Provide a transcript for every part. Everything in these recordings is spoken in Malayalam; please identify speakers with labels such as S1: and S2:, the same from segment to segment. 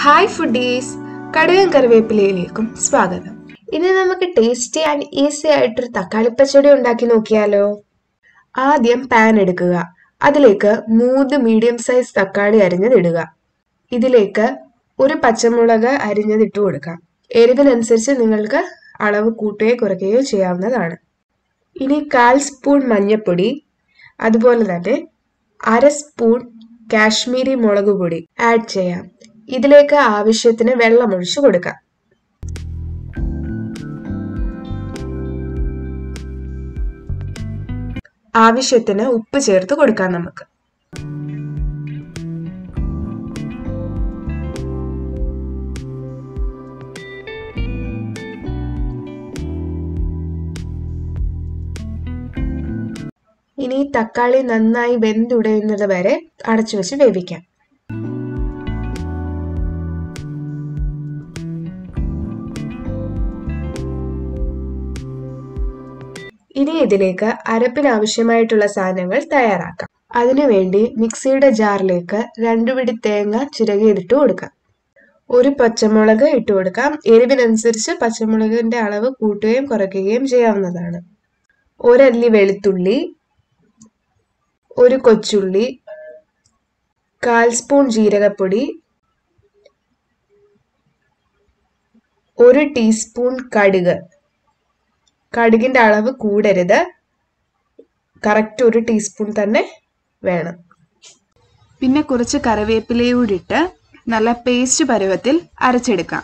S1: ഹായ് ഫുഡീസ് കടുകൻ കറിവേപ്പിലയിലേക്കും സ്വാഗതം ഇനി നമുക്ക് ടേസ്റ്റി ആൻഡ് ഈസി ആയിട്ടൊരു തക്കാളി പച്ചടി ഉണ്ടാക്കി നോക്കിയാലോ ആദ്യം പാൻ എടുക്കുക അതിലേക്ക് മൂന്ന് മീഡിയം സൈസ് തക്കാളി അരിഞ്ഞതിടുക ഇതിലേക്ക് ഒരു പച്ചമുളക് അരിഞ്ഞതിട്ട് കൊടുക്കാം എരിവിനനുസരിച്ച് നിങ്ങൾക്ക് അളവ് കൂട്ടുകയോ കുറയ്ക്കുകയോ ചെയ്യാവുന്നതാണ് ഇനി കാൽ സ്പൂൺ മഞ്ഞൾപ്പൊടി അതുപോലെ തന്നെ അര സ്പൂൺ കാശ്മീരി മുളക് പൊടി ആഡ് ചെയ്യാം ഇതിലേക്ക് ആവശ്യത്തിന് വെള്ളം ഒഴിച്ചു കൊടുക്കാം ആവശ്യത്തിന് ഉപ്പ് ചേർത്ത് കൊടുക്കാം നമുക്ക് ഇനി തക്കാളി നന്നായി വെന്തുടയുന്നത് വരെ അടച്ചു വെച്ച് വേവിക്കാം ഇനി ഇതിലേക്ക് അരപ്പിന് ആവശ്യമായിട്ടുള്ള സാധനങ്ങൾ തയ്യാറാക്കാം അതിനുവേണ്ടി മിക്സിയുടെ ജാറിലേക്ക് രണ്ടു പിടി തേങ്ങ ചിരകിയിലിട്ട് കൊടുക്കാം ഒരു പച്ചമുളക് ഇട്ട് കൊടുക്കാം എരിവിനനുസരിച്ച് പച്ചമുളകിന്റെ അളവ് കൂട്ടുകയും കുറയ്ക്കുകയും ചെയ്യാവുന്നതാണ് ഒരല്ലി വെളുത്തുള്ളി ഒരു കൊച്ചുള്ളി കാൽ സ്പൂൺ ജീരകപ്പൊടി ഒരു ടീസ്പൂൺ കടുക് കടുകിന്റെ അളവ് കൂടരുത് കറക്റ്റ് ഒരു ടീസ്പൂൺ തന്നെ വേണം പിന്നെ കുറച്ച് കറിവേപ്പിലയൂടിട്ട് നല്ല പേസ്റ്റ് പരുവത്തിൽ അരച്ചെടുക്കാം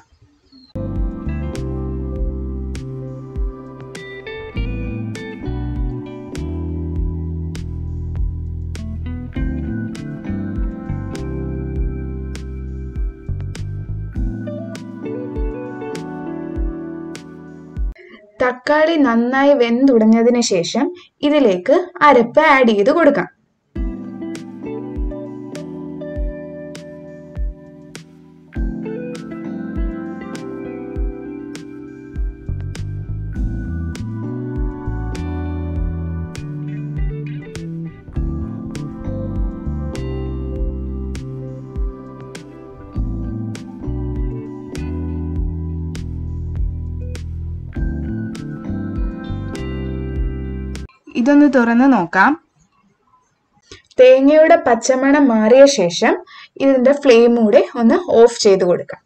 S1: തക്കാളി നന്നായി വെന്തുടഞ്ഞതിന് ശേഷം ഇതിലേക്ക് അരപ്പ് ആഡ് ചെയ്ത് കൊടുക്കാം ഇതൊന്ന് തുറന്ന് നോക്കാം തേങ്ങയുടെ പച്ചമണം മാറിയ ശേഷം ഇതിന്റെ ഫ്ലെയിം കൂടെ ഒന്ന് ഓഫ് ചെയ്ത് കൊടുക്കാം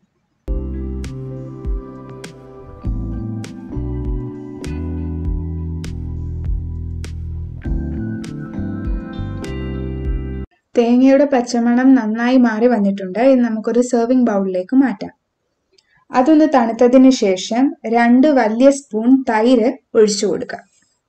S1: തേങ്ങയുടെ പച്ചമണം നന്നായി മാറി വന്നിട്ടുണ്ട് ഇത് നമുക്കൊരു സെർവിംഗ് ബൗളിലേക്ക് മാറ്റാം അതൊന്ന് തണുത്തതിന് ശേഷം രണ്ട് വലിയ സ്പൂൺ തൈര് ഒഴിച്ചു കൊടുക്കാം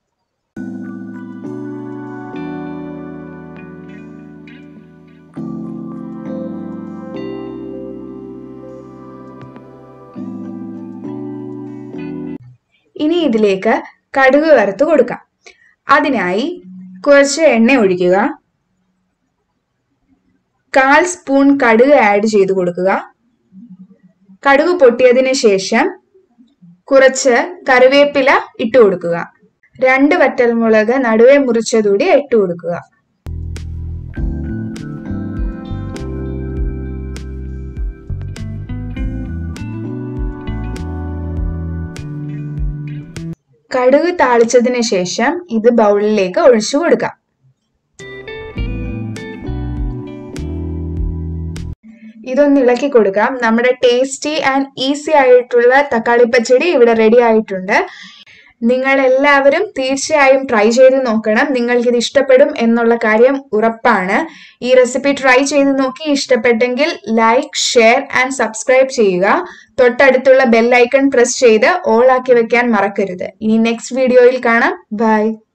S1: ഇനി ഇതിലേക്ക് കടുക് വറുത്ത് കൊടുക്കാം അതിനായി കുറച്ച് എണ്ണ ഒഴിക്കുക കാൽ സ്പൂൺ കടുക് ആഡ് ചെയ്ത് കൊടുക്കുക കടുക് പൊട്ടിയതിന് ശേഷം കുറച്ച് കറിവേപ്പില ഇട്ട് കൊടുക്കുക രണ്ട് വറ്റൽമുളക് നടുവേ മുറിച്ചതൂടി ഇട്ട് കൊടുക്കുക കടുക് താളിച്ചതിന് ശേഷം ഇത് ബൗളിലേക്ക് ഒഴിച്ചു കൊടുക്കാം ഇതൊന്ന് ഇളക്കി കൊടുക്കാം നമ്മുടെ ടേസ്റ്റി ആൻഡ് ഈസി ആയിട്ടുള്ള തക്കാളി പച്ചടി ഇവിടെ റെഡി ആയിട്ടുണ്ട് നിങ്ങൾ എല്ലാവരും തീർച്ചയായും ട്രൈ ചെയ്ത് നോക്കണം നിങ്ങൾക്ക് ഇത് ഇഷ്ടപ്പെടും എന്നുള്ള കാര്യം ഉറപ്പാണ് ഈ റെസിപ്പി ട്രൈ ചെയ്ത് നോക്കി ഇഷ്ടപ്പെട്ടെങ്കിൽ ലൈക്ക് ഷെയർ ആൻഡ് സബ്സ്ക്രൈബ് ചെയ്യുക തൊട്ടടുത്തുള്ള ബെൽ ഐക്കൺ പ്രസ് ചെയ്ത് ഓൾ ആക്കി വെക്കാൻ മറക്കരുത് ഇനി നെക്സ്റ്റ് വീഡിയോയിൽ കാണാം ബൈ